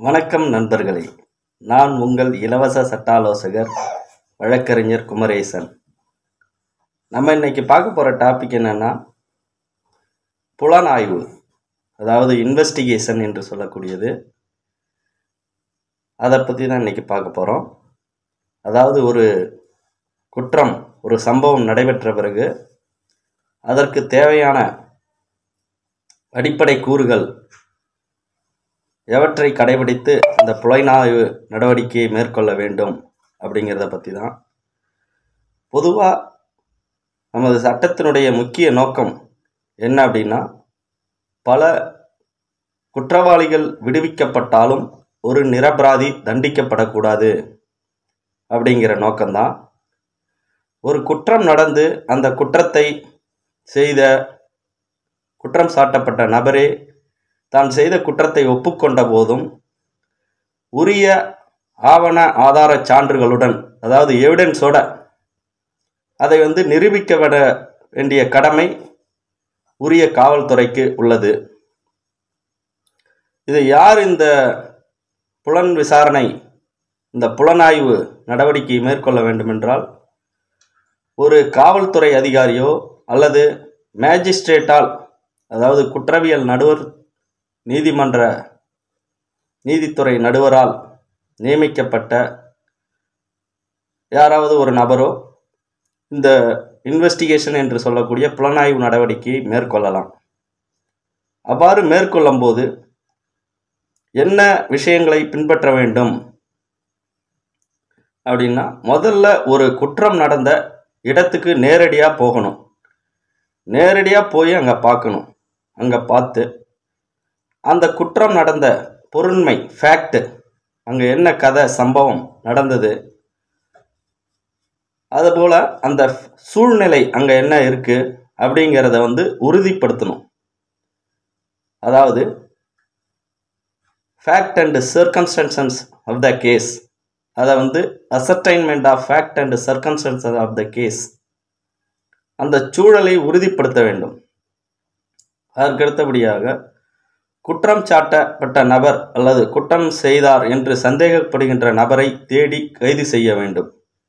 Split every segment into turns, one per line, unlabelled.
வணக்கம் நண்பர்களே நான் உங்கள் இலவச சட்ட ஆலோசகர் வழக்கறிஞர் குமரேசன் நம்ம இன்னைக்கு பார்க்க போகிற டாபிக் என்னன்னா புலனாய்வு அதாவது இன்வெஸ்டிகேஷன் என்று சொல்லக்கூடியது அதை பற்றி தான் இன்னைக்கு பார்க்க போகிறோம் அதாவது ஒரு குற்றம் ஒரு சம்பவம் நடைபெற்ற பிறகு அதற்கு தேவையான அடிப்படை கூறுகள் எவற்றை கடைபிடித்து இந்த புலனாய்வு நடவடிக்கையை மேற்கொள்ள வேண்டும் அப்படிங்கிறத பற்றி தான் பொதுவாக நமது சட்டத்தினுடைய முக்கிய நோக்கம் என்ன அப்படின்னா பல குற்றவாளிகள் விடுவிக்கப்பட்டாலும் ஒரு நிரபராதி தண்டிக்கப்படக்கூடாது அப்படிங்கிற நோக்கம்தான் ஒரு குற்றம் நடந்து அந்த குற்றத்தை செய்த குற்றம் சாட்டப்பட்ட நபரே தான் செய்த குற்றத்தை ஒப்புக்கொண்ட போதும் உரிய ஆவண ஆதார சான்றுகளுடன் அதாவது எவிடன்ஸோட அதை வந்து நிரூபிக்க விட வேண்டிய கடமை உரிய காவல்துறைக்கு உள்ளது இது யார் இந்த புலன் விசாரணை இந்த புலனாய்வு நடவடிக்கை மேற்கொள்ள வேண்டுமென்றால் ஒரு காவல்துறை அதிகாரியோ அல்லது மேஜிஸ்ட்ரேட்டால் அதாவது குற்றவியல் நடுவர் நீதிமன்ற நீதித்துறை நடுவரால் நியமிக்கப்பட்ட யாராவது ஒரு நபரோ இந்த இன்வெஸ்டிகேஷன் என்று சொல்லக்கூடிய புலனாய்வு நடவடிக்கையை மேற்கொள்ளலாம் அவ்வாறு மேற்கொள்ளும் போது என்ன விஷயங்களை பின்பற்ற வேண்டும் அப்படின்னா முதல்ல ஒரு குற்றம் நடந்த இடத்துக்கு நேரடியாக போகணும் நேரடியாக போய் அங்கே பார்க்கணும் அங்கே பார்த்து அந்த குற்றம் நடந்த பொருண்மை ஃபேக்ட் அங்கே என்ன கதை சம்பவம் நடந்தது அதுபோல் அந்த சூழ்நிலை அங்கே என்ன இருக்குது அப்படிங்கிறத வந்து உறுதிப்படுத்தணும் அதாவது fact and circumstances of the case அதை வந்து ascertainment of fact and circumstances of the case அந்த சூழலை உறுதிப்படுத்த வேண்டும் அதற்கடுத்தபடியாக குற்றம் சாட்டப்பட்ட நபர் அல்லது குற்றம் செய்தார் என்று சந்தேகப்படுகின்ற நபரை தேடி கைது செய்ய வேண்டும்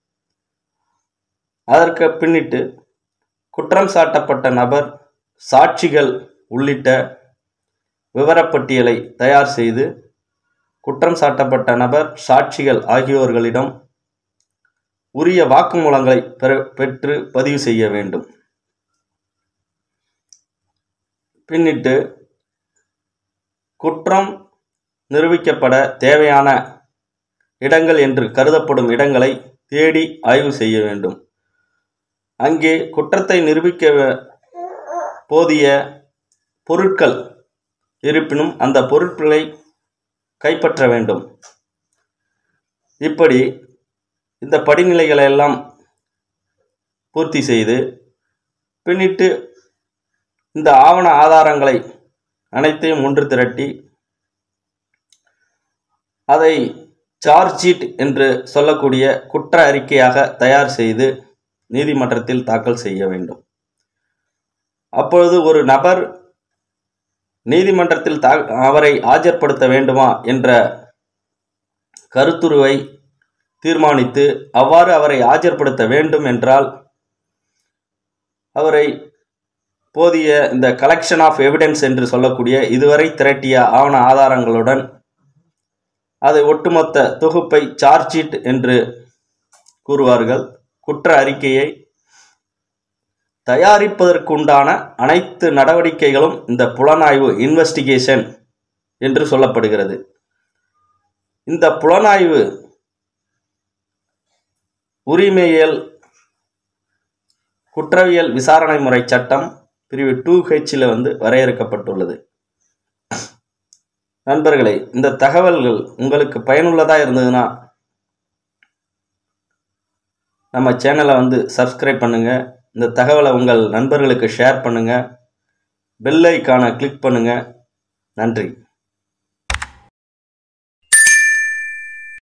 அதற்கு பின்னிட்டு குற்றம் சாட்டப்பட்ட நபர் சாட்சிகள் உள்ளிட்ட விவரப்பட்டியலை தயார் செய்து குற்றம் சாட்டப்பட்ட நபர் சாட்சிகள் ஆகியோர்களிடம் உரிய வாக்குமூலங்களை பெற்று பதிவு செய்ய வேண்டும் பின்னிட்டு குற்றம் நிரூபிக்கப்பட தேவையான இடங்கள் என்று கருதப்படும் இடங்களை தேடி ஆய்வு செய்ய வேண்டும் அங்கே குற்றத்தை நிரூபிக்க போதிய பொருட்கள் இருப்பினும் அந்த பொருட்களை கைப்பற்ற வேண்டும் இப்படி இந்த படிநிலைகளை எல்லாம் பூர்த்தி செய்து பின்னிட்டு இந்த ஆவண ஆதாரங்களை அனைத்தையும் ஒன்று திரட்டி அதை சார்ஜ் ஷீட் என்று சொல்லக்கூடிய குற்ற அறிக்கையாக தயார் செய்து நீதிமன்றத்தில் தாக்கல் செய்ய வேண்டும் அப்பொழுது ஒரு நபர் நீதிமன்றத்தில் தா அவரை ஆஜர்படுத்த வேண்டுமா என்ற கருத்துருவை தீர்மானித்து அவ்வாறு அவரை ஆஜர்படுத்த வேண்டும் என்றால் அவரை போதிய இந்த கலெக்ஷன் ஆஃப் எவிடன்ஸ் என்று சொல்லக்கூடிய இதுவரை திரட்டிய ஆவண ஆதாரங்களுடன் அதை ஒட்டுமொத்த தொகுப்பை சார்ஜ் ஷீட் என்று கூறுவார்கள் குற்ற அறிக்கையை தயாரிப்பதற்குண்டான அனைத்து நடவடிக்கைகளும் இந்த புலனாய்வு இன்வெஸ்டிகேஷன் என்று சொல்லப்படுகிறது இந்த புலனாய்வு உரிமையியல் குற்றவியல் விசாரணை முறை சட்டம் பிரிவு டூ ஹெச்சில் வந்து வரையறுக்கப்பட்டுள்ளது நண்பர்களே இந்த தகவல்கள் உங்களுக்கு பயனுள்ளதாக இருந்ததுன்னா நம்ம சேனலை வந்து சப்ஸ்கிரைப் பண்ணுங்கள் இந்த தகவலை உங்கள் நண்பர்களுக்கு ஷேர் பண்ணுங்கள் பெல் ஐக்கானை கிளிக் பண்ணுங்கள் நன்றி